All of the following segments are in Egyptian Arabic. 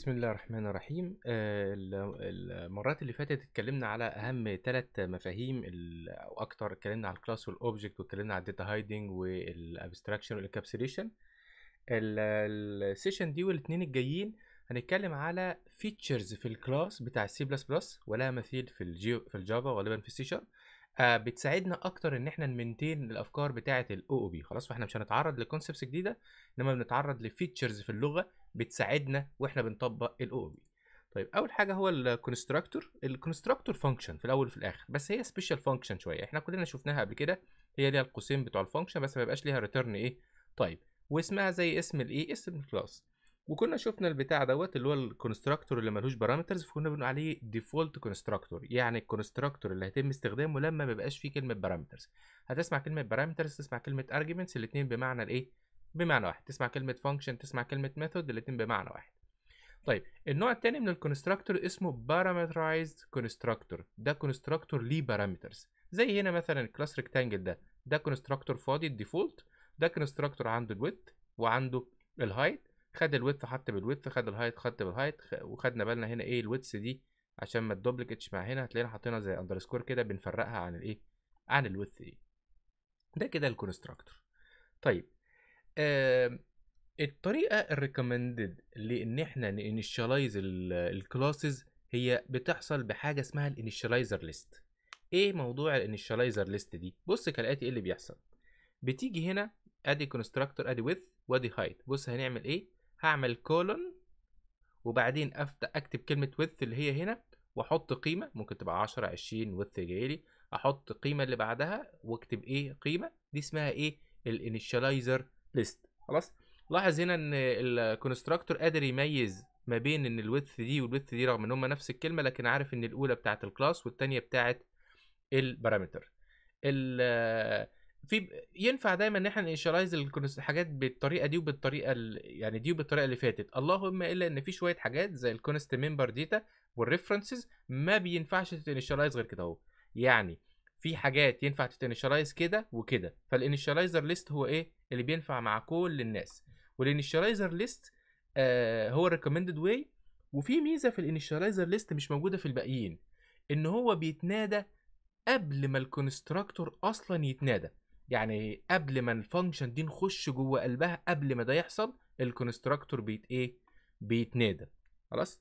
بسم الله الرحمن الرحيم آه، ال- المرات اللي فاتت اتكلمنا على اهم ثلاث مفاهيم ال- او اكتر اتكلمنا على الكلاس والاوبجكت واتكلمنا على الداتا هايدنج والابستراكشن والانكابسوليشن السيشن دي والاثنين الجايين هنتكلم على فيتشرز في الكلاس بتاع السي بلس بلس ولا مثيل في الجيو في الجافا غالبا في السي شارب آه، بتساعدنا اكتر ان احنا نمنتين الافكار بتاعه الاو او بي خلاص فاحنا مش هنتعرض لكونسبتس جديده انما بنتعرض لفيتشرز في اللغه بتساعدنا واحنا بنطبق الاو او بي طيب اول حاجه هو الكونستراكتور الكونستراكتور فانكشن في الاول وفي الاخر بس هي سبيشال فانكشن شويه احنا كلنا شفناها قبل كده هي ليها القوسين بتوع الفانكشن بس ما يبقاش ليها ريتيرن ايه طيب واسمها زي اسم الايه اسم الكلاس وكنا شفنا البتاع دوت اللي هو الكونستراكتور اللي ملوش بارامترز فكنا بنقول عليه ديفولت كونستراكتور يعني الكونستراكتور اللي هيتم استخدامه لما ما يبقاش فيه كلمه بارامترز هتسمع كلمه بارامترز تسمع كلمه ارجيومنتس الاثنين بمعنى الايه بمعنى واحد تسمع كلمه فانكشن تسمع كلمه ميثود الاثنين بمعنى واحد طيب النوع الثاني من الكونستراكتور اسمه بارامترايزد كونستراكتور ده كونستراكتور ليه بارامترز زي هنا مثلا الكلاس ريكتانجل ده ده كونستراكتور فاضي الديفولت ده كونستراكتور عنده الويت وعنده الهايت خد الويت حط بالويت خد الهايت خد بالهايت خ- وخدنا بالنا هنا ايه الويتس دي عشان ما تدوبليكتش مع هنا هتلاقينا حاطينها زي اندرسكور كده بنفرقها عن الايه عن الويت دي ده كده الكونستراكتور طيب آه الطريقه الريكومندد لان احنا نانيشاليز الكلاسز هي بتحصل بحاجه اسمها الانيشاليزر ليست ايه موضوع الانيشاليزر ليست دي بص كالاتي ايه اللي بيحصل بتيجي هنا ادي كونستراكتور ادي width وادي height بص هنعمل ايه هعمل كولون وبعدين افتح اكتب كلمه width اللي هي هنا واحط قيمه ممكن تبقى 10 20 width جاي لي احط قيمه اللي بعدها واكتب ايه قيمه دي اسمها ايه الانيشاليزر ليست خلاص لاحظ هنا ان الكونستراكتور قادر يميز ما بين ان الويدث دي والويدث دي رغم ان هم نفس الكلمه لكن عارف ان الاولى بتاعه الكلاس والثانيه بتاعه البارامتر ال في ينفع دايما ان احنا نانشالايز الحاجات بالطريقه دي وبالطريقه ال... يعني دي وبالطريقه اللي فاتت اللهم الا ان في شويه حاجات زي الكونست ممبر داتا والريفرنسز ما بينفعش تتانشالايز غير كده اهو يعني في حاجات ينفع تتانشالايز كده وكده فالانيشالايزر ليست هو ايه اللي بينفع مع كل الناس والانيشالايزر ليست آه هو الريكومندد واي وفي ميزه في الانيشالايزر ليست مش موجوده في الباقيين ان هو بيتنادى قبل ما الكونستراكتور اصلا يتنادى يعني قبل ما الفانكشن دي نخش جوه قلبها قبل ما ده يحصل الكونستراكتور بيت ايه بيتنادى خلاص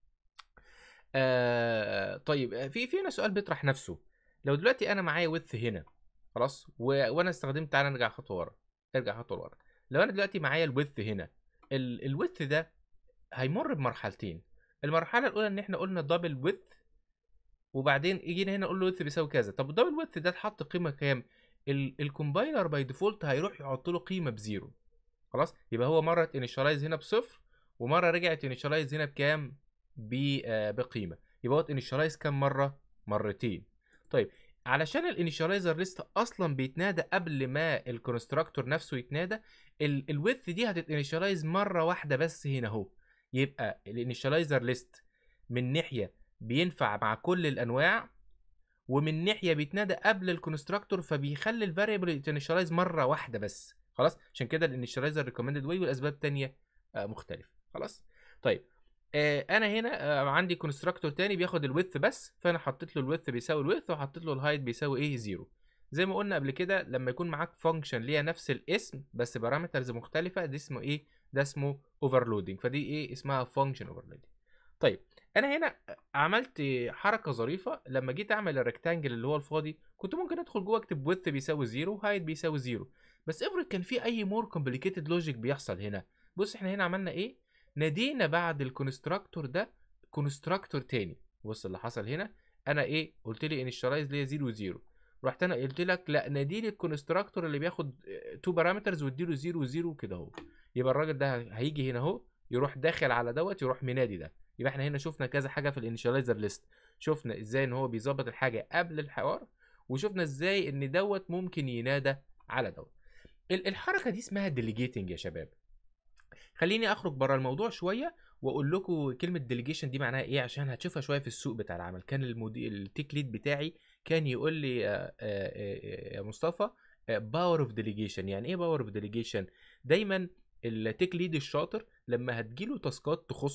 آه طيب آه، في في هنا سؤال بيطرح نفسه لو دلوقتي انا معايا ويدث هنا خلاص و... وانا استخدمت تعالى نرجع خطوه ورا ارجع خطوه ورا لو انا دلوقتي معايا الويدث هنا ال... الويدث ده هيمر بمرحلتين المرحله الاولى ان احنا قلنا دبل ويدث وبعدين جينا هنا نقول له ويدث بيساوي كذا طب الدبل ويدث ده اتحط قيمه كام ال- الكومبايلر باي ديفولت هيروح يحط له قيمه بزيرو خلاص يبقى هو مره انيشالايز هنا بصفر ومره رجعت انيشالايز هنا بكام ب آه، بقيمه يبقى هو انيشالايز كام مره مرتين طيب علشان الانيشالايزر ليست اصلا بيتنادى قبل ما الكونستراكتور نفسه يتنادى الويدث دي هتتانيشالايز مره واحده بس هنا اهو يبقى الانيشالايزر ليست من ناحيه بينفع مع كل الانواع ومن ناحيه بيتنادى قبل الكونستراكتور فبيخلي الفاريبل يتنشالايز مره واحده بس خلاص عشان كده الانيشالايزر ريكومندد واي والاسباب تانية آه مختلفه خلاص طيب آه انا هنا آه عندي كونستراكتور تاني بياخد الويدث بس فانا حطيت له الويدث بيساوي الويدث وحطيت له الهايت بيساوي ايه زيرو زي ما قلنا قبل كده لما يكون معاك فانكشن ليها نفس الاسم بس بارامترز مختلفه دي اسمه ايه ده اسمه اوفرلودنج فدي ايه اسمها فانكشن اوفرلودنج طيب انا هنا عملت حركه ظريفه لما جيت اعمل الريكتانجل اللي هو الفاضي كنت ممكن ادخل جوه اكتب ويدث بيساوي زيرو هايت بيساوي زيرو بس افرض كان في اي مور كومبليكيتد لوجيك بيحصل هنا بص احنا هنا عملنا ايه نادينا بعد الكونستراكتور ده كونستراكتور تاني بص اللي حصل هنا انا ايه قلت لي انيشالايز ليا زيرو زيرو رحت انا قلت لك لا نادي لي الكونستراكتور اللي بياخد تو بارامترز واديله زيرو زيرو كده اهو يبقى الراجل ده هيجي هنا اهو يروح داخل على دوت يروح منادي ده يبقى احنا هنا شفنا كذا حاجه في الانيشاليزر ليست شفنا ازاي ان هو بيظبط الحاجه قبل الحوار وشفنا ازاي ان دوت ممكن ينادى على دوت ال- الحركه دي اسمها ديليجيتنج يا شباب خليني اخرج بره الموضوع شويه واقول لكم كلمه ديليجيشن دي معناها ايه عشان هتشوفها شويه في السوق بتاع العمل كان المدير التيك ليد بتاعي كان يقول لي آه، آه، آه، يا مصطفى باور اوف ديليجيشن يعني ايه باور اوف ديليجيشن دايما التيك ليد الشاطر لما هتجيله تاسكات تخصه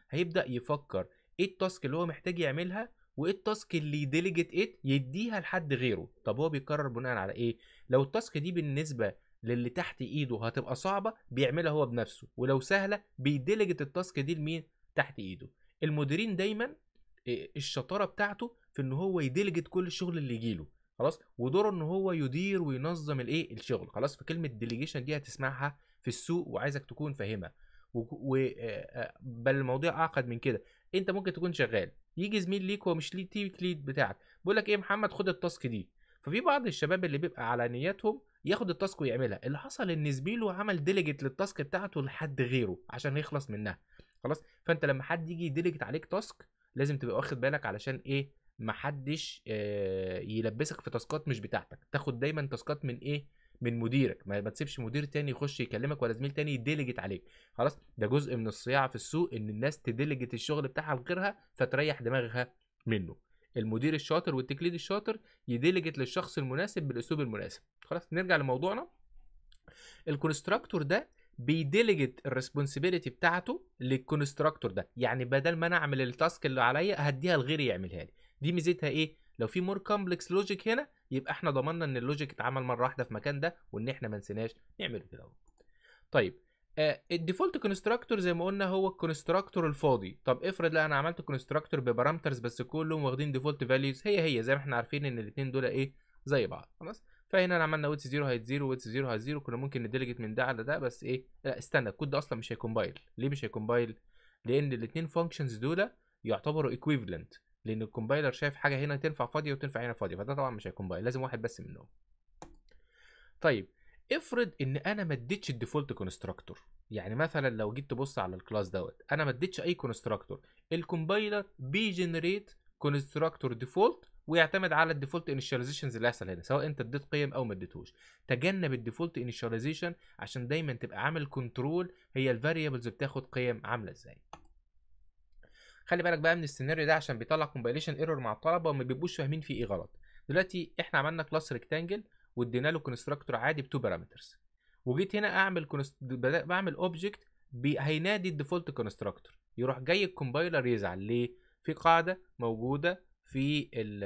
هيبدا يفكر ايه التاسك اللي هو محتاج يعملها وايه التاسك اللي يديليجيت ات يديها لحد غيره طب هو بيقرر بناء على ايه لو التاسك دي بالنسبه للي تحت ايده هتبقى صعبه بيعملها هو بنفسه ولو سهله بيديليجيت التاسك دي لمين تحت ايده المديرين دايما إيه، الشطاره بتاعته في ان هو يديليجيت كل الشغل اللي يجيله خلاص ودوره ان هو يدير وينظم الايه الشغل خلاص فكلمه ديليجيشن دي هتسمعها في السوق وعايزك تكون فاهمها و... و... آه، آه، بل الموضوع اعقد من كده انت ممكن تكون شغال يجي زميل ليك هو مش ليه تيك ليد بتاعك بيقول لك ايه يا محمد خد التاسك دي ففي بعض الشباب اللي بيبقى على نياتهم ياخد التاسك ويعملها اللي حصل ان زميله عمل ديليجيت للتاسك بتاعته لحد غيره عشان يخلص منها خلاص فانت لما حد يجي يديليجيت عليك تاسك لازم تبقى واخد بالك علشان ايه محدش آه، يلبسك في تاسكات مش بتاعتك تاخد دايما تاسكات من ايه من مديرك ما, ما تسيبش مدير تاني يخش يكلمك ولا زميل تاني يديليجيت عليك خلاص ده جزء من الصياعه في السوق ان الناس تديليجيت الشغل بتاعها لغيرها فتريح دماغها منه المدير الشاطر والتكليد الشاطر يديليجيت للشخص المناسب بالاسلوب المناسب خلاص نرجع لموضوعنا الكونستراكتور ده بيديليجيت الريسبونسبيلتي بتاعته للكونستراكتور ده يعني بدل ما انا اعمل التاسك اللي عليا هديها لغيري يعملها لي دي ميزتها ايه لو في مور كومبلكس لوجيك هنا يبقى احنا ضمننا ان اللوجيك اتعمل مره واحده في مكان ده وان احنا ما نسيناش نعمله كده اهو طيب آه الديفولت كونستراكتور زي ما قلنا هو الكونستراكتور الفاضي طب افرض لا انا عملت كونستراكتور ببارامترز بس كلهم واخدين ديفولت فاليوز هي هي زي ما احنا عارفين ان الاثنين دول ايه زي بعض خلاص فهنا أنا عملنا ويتس 0 هايت 0 ويتس 0 هايت 0 كنا ممكن نديليجيت من ده على ده بس ايه لا استنى الكود ده اصلا مش هيكمبايل ليه مش هيكمبايل لان الاثنين فانكشنز دول يعتبروا ايكويفالنت لان الكومبايلر شايف حاجه هنا تنفع فاضيه وتنفع هنا فاضيه فده طبعا مش هيكمبايل لازم واحد بس منهم طيب افرض ان انا ما اديتش الديفولت كونستراكتور يعني مثلا لو جيت تبص على الكلاس دوت انا ما اديتش اي كونستراكتور الكومبايلر بيجنريت كونستراكتور ديفولت ويعتمد على الديفولت انيشاليزيشنز اللي هيحصل هنا سواء انت اديت قيم او ما اديتهوش تجنب الديفولت انيشاليزيشن عشان دايما تبقى عامل كنترول هي الفاريبلز بتاخد قيم عامله ازاي خلي بالك بقى من السيناريو ده عشان بيطلع كومبايليشن ايرور مع الطلبه وما بيبقوش فاهمين فيه ايه غلط دلوقتي احنا عملنا كلاس ريكتانجل وادينا له كونستراكتور عادي بتو بارامترز وجيت هنا اعمل كونست... بعمل اوبجكت بي... هينادي الديفولت كونستراكتور يروح جاي الكومبايلر يزعل ليه في قاعده موجوده في ال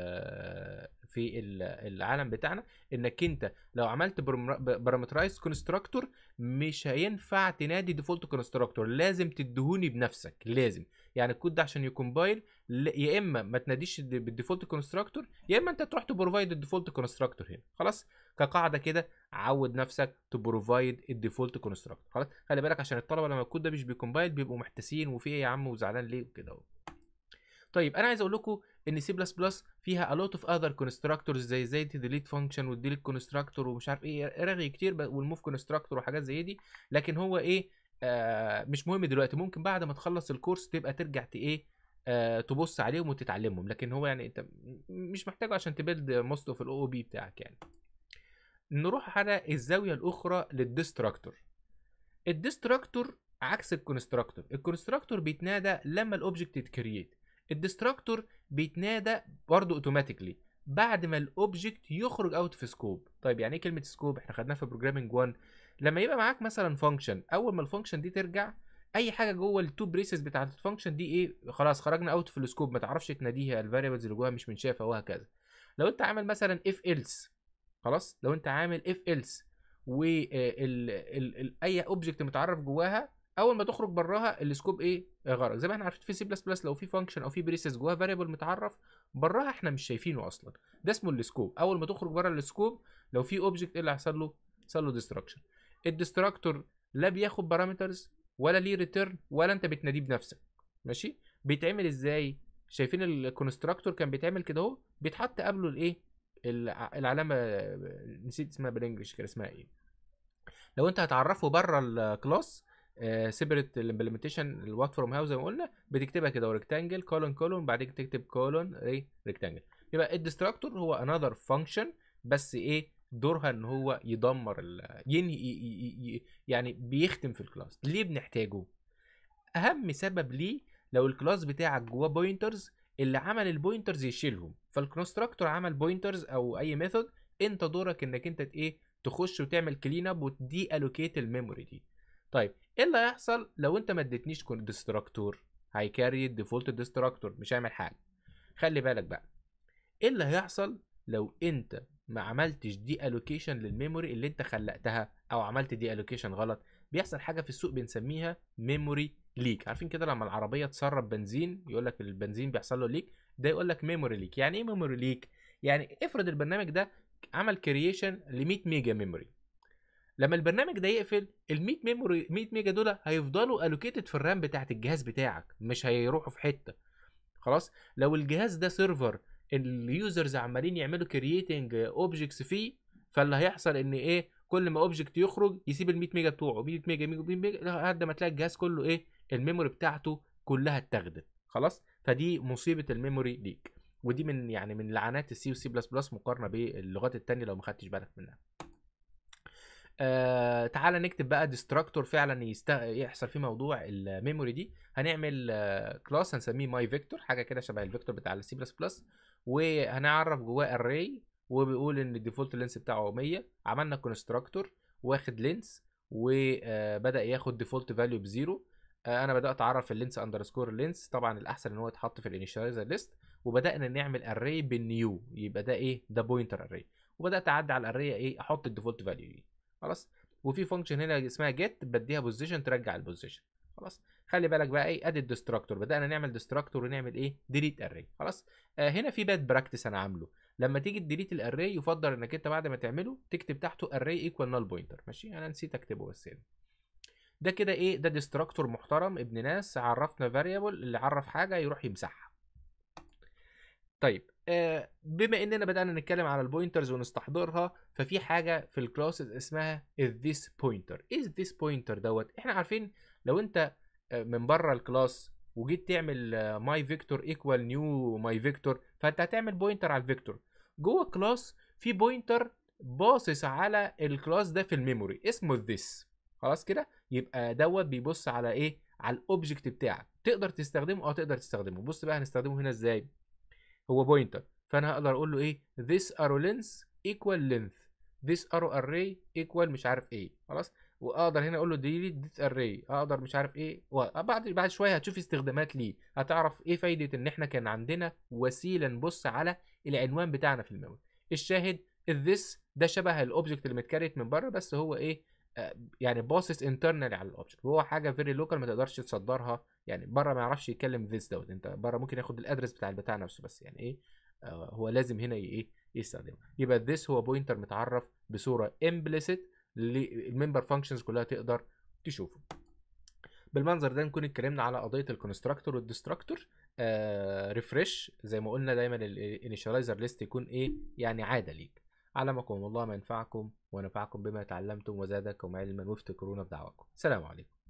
في ال العالم بتاعنا انك انت لو عملت بارامترايز كونستراكتور مش هينفع تنادي ديفولت كونستراكتور لازم تدهوني بنفسك لازم يعني الكود ده عشان يكمبايل يا اما ما تناديش بالديفولت كونستراكتور يا اما انت تروح تبروفايد الديفولت كونستراكتور هنا خلاص كقاعده كده عود نفسك تبروفايد الديفولت كونستراكتور خلاص خلي بالك عشان الطلبه لما الكود ده مش بيكمبايل بيبقوا محتاسين وفي ايه يا عم وزعلان ليه وكده اهو طيب انا عايز اقول لكم ان سي بلس بلس فيها a lot of other constructors زي زي delete function والديليت كونستراكتور ومش عارف ايه رغي كتير والموف كونستراكتور وحاجات زي دي لكن هو ايه آه مش مهم دلوقتي ممكن بعد ما تخلص الكورس تبقى ترجع ايه آه تبص عليهم وتتعلمهم لكن هو يعني انت مش محتاجه عشان تبيلد موست اوف الاو بي بتاعك يعني نروح على الزاويه الاخرى للديستراكتور الديستراكتور عكس الكونستراكتور الكونستراكتور بيتنادى لما الاوبجكت يتكريت الديستراكتور بيتنادى برضه اوتوماتيكلي بعد ما الاوبجكت يخرج اوت في سكوب طيب يعني ايه كلمه سكوب احنا خدناها في بروجرامنج 1 لما يبقى معاك مثلا فانكشن اول ما الفانكشن دي ترجع اي حاجه جوه التو بريسز بتاعت الفانكشن دي ايه خلاص خرجنا اوت في السكوب ما تعرفش تناديها الفاريبلز اللي جواها مش منشافه وهكذا لو انت عامل مثلا اف ايلس خلاص لو انت عامل اف ايلس و اي اوبجكت متعرف جواها اول ما تخرج براها السكوب ايه غرق زي ما احنا عارفين في سي بلس بلس لو في فانكشن او في بريسز جواها فاريبل متعرف براها احنا مش شايفينه اصلا ده اسمه السكوب اول ما تخرج بره السكوب لو في اوبجكت ايه اللي هيحصل له هيحصل له ديستراكشن الديستراكتور لا بياخد بارامترز ولا ليه ريتيرن ولا انت بتناديه بنفسك ماشي بيتعمل ازاي شايفين الكونستراكتور كان بيتعمل كده اهو بيتحط قبله الايه العلامه نسيت اسمها بالانجلش كان اسمها ايه لو انت هتعرفه بره الكلاس سيبريت الامبلمنتيشن الوات فروم هاوس زي ما قلنا بتكتبها كده ريكتانجل كولون كولون بعدين تكتب كولون ايه ريكتانجل يبقى الديستراكتور هو انذر فانكشن بس ايه دورها ان هو يدمر ينهي يعني بيختم في الكلاس ليه بنحتاجه اهم سبب ليه لو الكلاس بتاعك جواه بوينترز اللي عمل البوينترز يشيلهم فالكونستراكتور عمل بوينترز او اي ميثود انت دورك انك انت ايه تخش وتعمل كلين اب ودي الوكيت الميموري دي طيب ايه اللي هيحصل لو انت ما اديتنيش ديستراكتور هيكاري الديفولت ديستراكتور مش هيعمل حاجه خلي بالك بقى ايه اللي هيحصل لو انت ما عملتش دي الوكيشن للميموري اللي انت خلقتها او عملت دي الوكيشن غلط بيحصل حاجه في السوق بنسميها ميموري ليك عارفين كده لما العربيه تسرب بنزين يقول لك البنزين بيحصل له ليك ده يقول لك ميموري ليك يعني ايه ميموري ليك يعني افرض البرنامج ده عمل كرييشن ل 100 ميجا ميموري لما البرنامج ده يقفل ال 100 ميموري 100 ميجا دول هيفضلوا الوكيتد في الرام بتاعت الجهاز بتاعك مش هيروحوا في حته خلاص لو الجهاز ده سيرفر اليوزرز عمالين يعملوا كرييتنج اوبجكتس فيه فاللي هيحصل ان ايه كل ما اوبجكت يخرج يسيب ال 100 ميجا بتوعه 100 ميجا 100 ميجا لحد ما تلاقي الجهاز كله ايه الميموري بتاعته كلها اتاخدت خلاص فدي مصيبه الميموري ليك ودي من يعني من لعنات السي وسي بلس بلس مقارنه باللغات التانية لو ما خدتش بالك منها آه تعالى نكتب بقى ديستراكتور فعلا يست... يحصل فيه موضوع الميموري دي هنعمل آه كلاس هنسميه ماي فيكتور حاجه كده شبه الفيكتور بتاع السي بلس بلس وهنعرف جواه اري وبيقول ان الديفولت لينس بتاعه 100 عملنا كونستراكتور واخد لينس وبدا ياخد ديفولت فاليو بزيرو آه انا بدات اعرف اللينس اندرسكور لينس طبعا الاحسن ان هو يتحط في الانيشاليزر ليست وبدانا نعمل اري بالنيو يبقى ده ايه ده بوينتر اري وبدات اعدي على الاري ايه احط الديفولت فاليو دي خلاص وفي فانكشن هنا اسمها جيت بديها بوزيشن ترجع البوزيشن خلاص خلي بالك بقى ايه ادي الديستراكتور بدانا نعمل ديستراكتور ونعمل ايه ديليت اري خلاص آه هنا في باد براكتس انا عامله لما تيجي تديليت الاري يفضل انك انت بعد ما تعمله تكتب تحته اري ايكوال نال بوينتر ماشي انا نسيت اكتبه بس هنا ده كده ايه ده ديستراكتور محترم ابن ناس عرفنا فاريبل اللي عرف حاجه يروح يمسحها طيب آه بما اننا بدانا نتكلم على البوينترز ونستحضرها ففي حاجه في الكلاسز اسمها this pointer is this pointer دوت احنا عارفين لو انت آه من بره الكلاس وجيت تعمل ماي فيكتور ايكوال نيو ماي فيكتور فانت هتعمل بوينتر على الفيكتور جوه الكلاس في بوينتر باصص على الكلاس ده في الميموري اسمه this خلاص كده يبقى دوت بيبص على ايه على الاوبجكت بتاعك تقدر تستخدمه اه تقدر تستخدمه بص بقى هنستخدمه هنا ازاي هو بوينتر فانا هقدر اقول له ايه this arrow length equal length this arrow array equal مش عارف ايه خلاص واقدر هنا اقول له delete this array اقدر مش عارف ايه بعد بعد شويه هتشوف استخدامات ليه هتعرف ايه فايده ان احنا كان عندنا وسيله نبص على العنوان بتاعنا في الميموري الشاهد this ده شبه الاوبجكت اللي متكريت من بره بس هو ايه آه يعني باصص انترنالي على الاوبجكت وهو حاجه فيري لوكال ما تقدرش تصدرها يعني بره ما يعرفش يتكلم ذيس دوت انت بره ممكن ياخد الادرس بتاع البتاع نفسه بس يعني ايه آه هو لازم هنا ايه يستخدمه يبقى ذيس هو بوينتر متعرف بصوره امبليسيت للممبر فانكشنز كلها تقدر تشوفه بالمنظر ده نكون اتكلمنا على قضيه الكونستراكتور والديستراكتور آه ريفرش زي ما قلنا دايما الانيشاليزر ليست يكون ايه يعني عاده ليك علمكم الله ما ينفعكم ونفعكم بما تعلمتم وزادكم علما وافتكرونا بدعواكم سلام عليكم